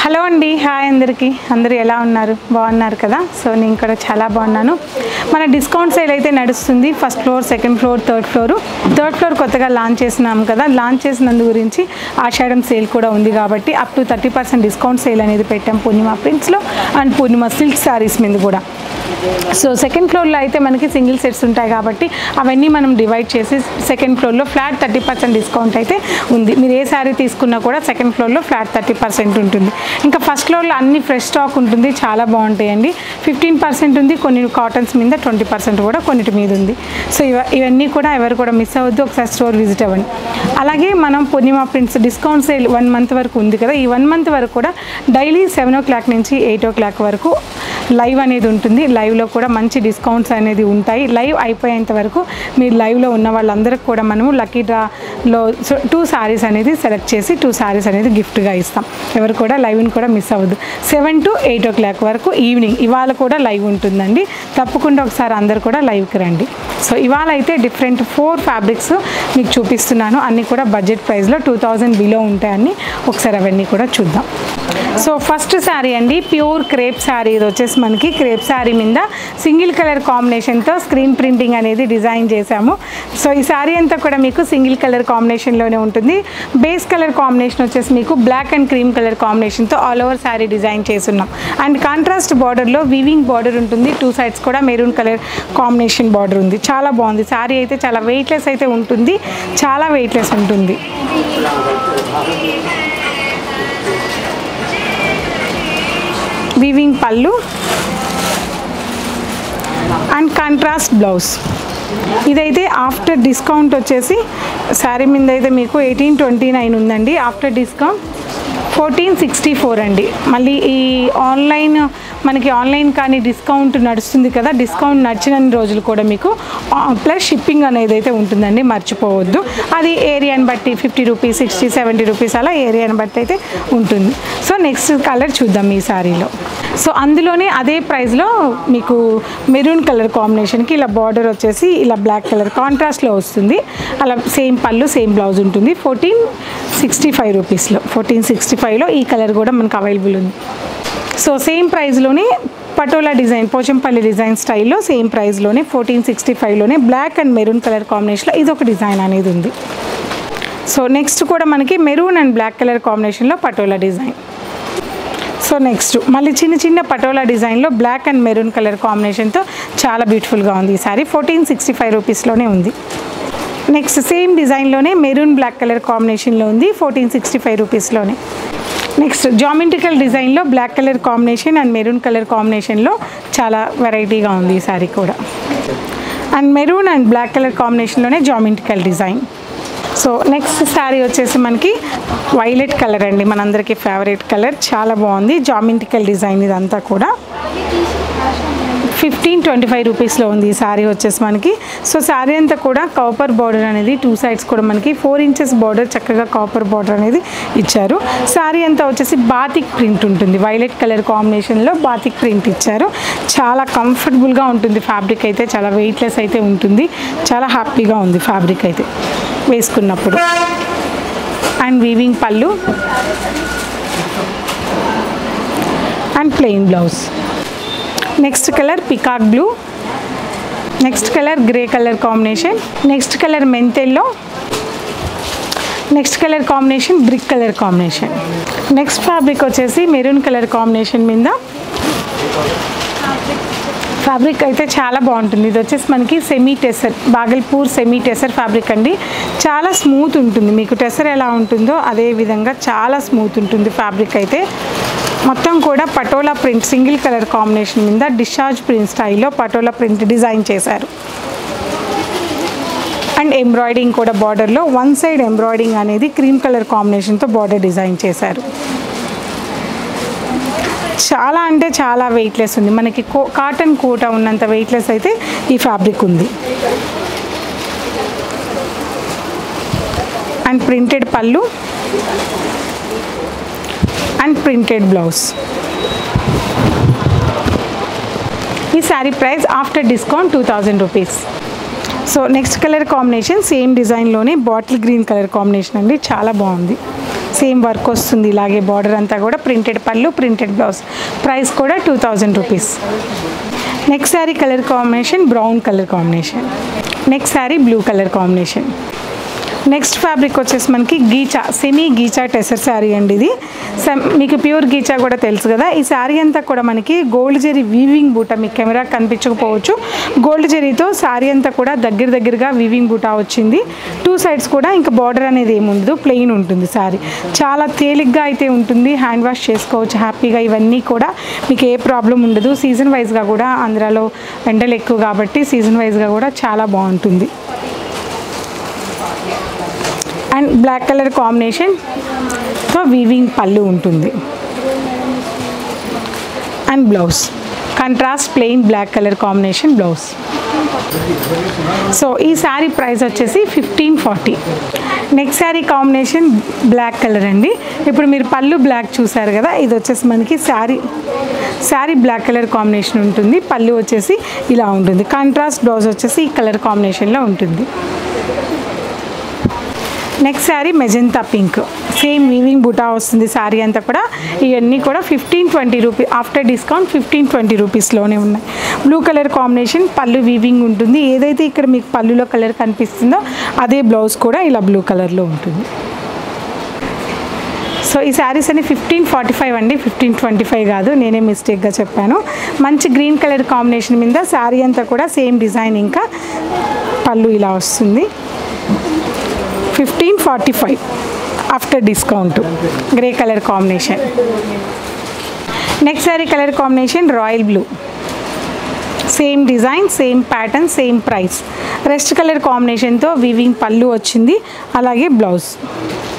hello అండి hi అందరికీ అందరూ ఎలా ఉన్నారు బాగున్నారు కదా సో నేను కూడా చాలా బాగున్నాను మన డిస్కౌంట్ సేల్ అయితే నడుస్తుంది first floor second floor third floor third floor కొత్తగా లాంచ్ చేసినాం కదా లాంచ్ చేసినందు గురించి ఆషాఢం సేల్ కూడా ఉంది కాబట్టి up to thirty percent discount sale అనేది పెట్టాం పూర్ణిమ ప్రింట్స్లో అండ్ పూర్ణిమ సిల్క్ శారీస్ మీద కూడా సో సెకండ్ ఫ్లోర్లో అయితే మనకి సింగిల్ సెట్స్ ఉంటాయి కాబట్టి అవన్నీ మనం డివైడ్ చేసి సెకండ్ ఫ్లోర్లో ఫ్లాట్ థర్టీ పర్సెంట్ డిస్కౌంట్ అయితే ఉంది మీరు ఏ శారీ తీసుకున్నా కూడా సెకండ్ ఫ్లోర్లో ఫ్లాట్ థర్టీ పర్సెంట్ ఉంటుంది ఇంకా ఫస్ట్ ఫ్లోర్లో అన్ని ఫ్రెష్ స్టాక్ ఉంటుంది చాలా బాగుంటాయండి ఫిఫ్టీన్ పర్సెంట్ ఉంది కొన్ని కాటన్స్ మీద ట్వంటీ పర్సెంట్ కూడా కొన్నిటి మీద ఉంది సో ఇవ ఇవన్నీ కూడా ఎవరు కూడా మిస్ అవ్వద్దు ఒకసారి స్టోర్ విజిట్ అవ్వండి అలాగే మనం Purnima prints discount sale one month వరకు ఉంది కదా ఈ వన్ మంత్ వరకు కూడా డైలీ సెవెన్ ఓ క్లాక్ నుంచి ఎయిట్ ఓ క్లాక్ వరకు లైవ్ అనేది ఉంటుంది లైవ్లో కూడా మంచి డిస్కౌంట్స్ అనేది ఉంటాయి లైవ్ అయిపోయేంత వరకు మీరు లైవ్లో ఉన్న వాళ్ళందరికీ కూడా మనము లక్కీ డ్రాలో టూ శారీస్ అనేది సెలెక్ట్ చేసి టూ శారీస్ అనేది గిఫ్ట్గా ఇస్తాం ఎవరు కూడా లైవ్ని కూడా మిస్ అవ్వద్దు seven to eight o'clock వరకు ఈవినింగ్ ఇవాళ కూడా లైవ్ ఉంటుందండి తప్పకుండా ఒకసారి అందరు కూడా లైవ్కి రండి సో ఇవాళ అయితే డిఫరెంట్ ఫోర్ ఫ్యాబ్రిక్స్ మీకు చూపిస్తున్నాను అన్నీ కూడా బడ్జెట్ ప్రైస్లో టూ థౌజండ్ బిలో ఉంటాయని ఒకసారి అవన్నీ కూడా చూద్దాం సో ఫస్ట్ శారీ అండి ప్యూర్ క్రేప్ శారీ ఇది వచ్చేసి మనకి క్రేప్ శారీ మీద సింగిల్ కలర్ కాంబినేషన్తో స్క్రీన్ ప్రింటింగ్ అనేది డిజైన్ చేశాము సో ఈ శారీ అంతా కూడా మీకు సింగిల్ కలర్ కాంబినేషన్లోనే ఉంటుంది బేస్ కలర్ కాంబినేషన్ వచ్చేసి మీకు బ్లాక్ అండ్ క్రీమ్ కలర్ కాంబినేషన్తో ఆల్ ఓవర్ శారీ డిజైన్ చేస్తున్నాం అండ్ కాంట్రాస్ట్ బార్డర్లో వీవింగ్ బార్డర్ ఉంటుంది టూ సైడ్స్ కూడా మెరూన్ కలర్ కాంబినేషన్ బార్డర్ ఉంది చాలా బాగుంది శారీ అయితే చాలా వెయిట్లెస్ అయితే ఉంటుంది చాలా వెయిట్లెస్ ఉంటుంది weaving pallu and contrast blouse ఇదైతే ఆఫ్టర్ డిస్కౌంట్ వచ్చేసి శారీ మీద అయితే మీకు ఎయిటీన్ ట్వంటీ నైన్ ఉందండి after discount fourteen sixty four అండి మళ్ళీ ఈ ఆన్లైన్ మనకి ఆన్లైన్ కానీ డిస్కౌంట్ నడుస్తుంది కదా డిస్కౌంట్ నడిచిన రోజులు కూడా మీకు ప్లస్ షిప్పింగ్ అనేది అయితే ఉంటుందండి మర్చిపోవద్దు అది ఏరియాని బట్టి fifty rupees sixty seventy rupees అలా ఏరియాని బట్టి అయితే ఉంటుంది సో నెక్స్ట్ కలర్ చూద్దాం ఈ శారీలో సో అందులోనే అదే ప్రైస్లో మీకు మెరూన్ కలర్ కాంబినేషన్కి ఇలా బార్డర్ వచ్చేసి ఇలా బ్లాక్ కలర్ కాంట్రాస్ట్లో వస్తుంది అలా సేమ్ పళ్ళు సేమ్ బ్లౌజ్ ఉంటుంది ఫోర్టీన్ సిక్స్టీ ఫైవ్ రూపీస్లో ఫోర్టీన్ సిక్స్టీ ఫైవ్లో ఈ కలర్ కూడా మనకు అవైలబుల్ ఉంది సో సేమ్ ప్రైస్లోనే పటోలా డిజైన్ పోచంపల్లి డిజైన్ స్టైల్లో సేమ్ ప్రైస్లోనే ఫోర్టీన్ సిక్స్టీ ఫైవ్లోనే బ్లాక్ అండ్ మెరూన్ కలర్ కాంబినేషన్లో ఇది ఒక డిజైన్ అనేది ఉంది సో నెక్స్ట్ కూడా మనకి మెరూన్ అండ్ బ్లాక్ కలర్ కాంబినేషన్లో పటోలా డిజైన్ సో నెక్స్ట్ మళ్ళీ చిన్న చిన్న పటోలా డిజైన్లో బ్లాక్ అండ్ మెరూన్ కలర్ కాంబినేషన్తో చాలా బ్యూటిఫుల్గా ఉంది ఈ సారీ ఫోర్టీన్ సిక్స్టీ ఫైవ్ రూపీస్లోనే ఉంది నెక్స్ట్ సేమ్ డిజైన్లోనే మెరూన్ బ్లాక్ కలర్ కాంబినేషన్లో ఉంది ఫోర్టీన్ సిక్స్టీ ఫైవ్ రూపీస్లోనే నెక్స్ట్ జామెట్రికల్ డిజైన్లో black colour combination and maroon colour కాంబినేషన్లో చాలా వెరైటీగా ఉంది ఈ సారీ కూడా and maroon and black colour కాంబినేషన్లోనే geometrical design so next saree వచ్చేసి మనకి వైలెట్ కలర్ అండి మనందరికీ ఫేవరెట్ కలర్ చాలా బాగుంది జామెట్రికల్ డిజైన్ ఇదంతా కూడా ఫిఫ్టీన్ ట్వంటీ ఫైవ్ రూపీస్లో ఉంది ఈ శారీ వచ్చేసి మనకి సో శారీ అంతా కూడా కాపర్ బార్డర్ అనేది టూ సైడ్స్ కూడా మనకి ఫోర్ ఇంచెస్ బార్డర్ చక్కగా కాపర్ బార్డర్ అనేది ఇచ్చారు శారీ అంతా వచ్చేసి బాతిక్ ప్రింట్ ఉంటుంది వైలెట్ కలర్ కాంబినేషన్లో బాతిక్ ప్రింట్ ఇచ్చారు చాలా కంఫర్టబుల్గా ఉంటుంది ఫ్యాబ్రిక్ అయితే చాలా వెయిట్లెస్ అయితే ఉంటుంది చాలా హ్యాపీగా ఉంది ఫ్యాబ్రిక్ అయితే వేసుకున్నప్పుడు and weaving pallu and plain blouse next colour peacock blue next colour grey colour combination next colour మెంతెల్లో next colour combination brick colour combination next fabric వచ్చేసి మెరూన్ కలర్ కాంబినేషన్ మీద ఫ్యాబ్రిక్ అయితే చాలా బాగుంటుంది ఇది వచ్చేసి మనకి semi tussar Bhagalpur semi tussar fabric అండి చాలా స్మూత్ ఉంటుంది మీకు టెసర్ ఎలా ఉంటుందో అదే విధంగా చాలా స్మూత్ ఉంటుంది ఫ్యాబ్రిక్ అయితే మొత్తం కూడా patola print single colour combination మీద డిశ్చార్జ్ ప్రింట్ స్టైల్లో పటోలా ప్రింట్ డిజైన్ చేశారు అండ్ ఎంబ్రాయిడింగ్ కూడా బార్డర్లో వన్ సైడ్ ఎంబ్రాయిడింగ్ అనేది క్రీమ్ కలర్ కాంబినేషన్తో బార్డర్ డిజైన్ చేశారు చాలా అంటే చాలా వెయిట్లెస్ ఉంది మనకి కో కాటన్ కోట ఉన్నంత వెయిట్లెస్ అయితే ఈ ఫ్యాబ్రిక్ ఉంది and printed pallu and printed blouse ఈ saree price after discount two thousand rupees so next colour combination same డిజైన్లోనే బాటిల్ గ్రీన్ కలర్ కాంబినేషన్ అండి చాలా బాగుంది సేమ్ వర్క్ వస్తుంది ఇలాగే బార్డర్ అంతా కూడా printed pallu printed blouse price కూడా two thousand rupees next saree colour combination brown colour combination next saree blue colour combination next fabric వచ్చేసి మనకి గీచా సెమీ గీచా టెసర్ శారీ అండి ఇది సమ్- మీకు ప్యూర్ గీచా కూడా తెలుసు కదా ఈ శారీ అంతా కూడా మనకి గోల్డ్ జెరీ వీవింగ్ బూట మీకు కెమెరా కనిపించకపోవచ్చు గోల్డ్ జెరీతో శారీ అంతా కూడా దగ్గర దగ్గరగా వీవింగ్ బూటా వచ్చింది టూ సైడ్స్ కూడా ఇంకా బార్డర్ అనేది ఏమి ఉండదు ప్లెయిన్ ఉంటుంది శారీ చాలా తేలిగ్గా అయితే ఉంటుంది హ్యాండ్ వాష్ చేసుకోవచ్చు హ్యాపీగా ఇవన్నీ కూడా మీకు ఏ ప్రాబ్లం ఉండదు సీజన్ వైజ్గా కూడా ఆంధ్రాలో ఎండలు ఎక్కువ కాబట్టి సీజన్ వైజ్గా కూడా చాలా బాగుంటుంది అండ్ బ్లాక్ కలర్ కాంబినేషన్తో వీవింగ్ పళ్ళు ఉంటుంది and blouse contrast plain black colour combination blouse so ఈ శారీ ప్రైస్ వచ్చేసి fifteen forty next saree combination black colour అండి ఇప్పుడు మీరు పళ్ళు బ్లాక్ చూసారు కదా ఇది వచ్చేసి మనకి saree saree black colour combination ఉంటుంది పళ్ళు వచ్చేసి ఇలా ఉంటుంది కాంట్రాస్ట్ బ్లౌజ్ వచ్చేసి ఈ కలర్ కాంబినేషన్లో ఉంటుంది next saree magenta pink same weaving buta వస్తుంది శారీ అంతా కూడా ఇవన్నీ కూడా fifteen twenty rupee after discount fifteen twenty రూపీస్లోనే ఉన్నాయి blue colour combination pallu weaving ఉంటుంది ఏదైతే ఇక్కడ మీకు పళ్ళులో కలర్ కనిపిస్తుందో అదే బ్లౌజ్ కూడా ఇలా బ్లూ కలర్లో ఉంటుంది సో ఈ శారీస్ అన్ని ఫిఫ్టీన్ ఫార్టీ ఫైవ్ అండి ఫిఫ్టీన్ ట్వంటీ ఫైవ్ కాదు నేనే మిస్టేక్గా చెప్పాను మంచి గ్రీన్ కలర్ కాంబినేషన్ మీద శారీ అంతా కూడా సేమ్ డిజైన్ ఇంకా పళ్ళు ఇలా వస్తుంది fifteen forty five after discount grey colour combination next saree colour combination royal blue same design same pattern same price rest colour కాంబినేషన్తో వీవింగ్ పళ్ళు వచ్చింది అలాగే బ్లౌజ్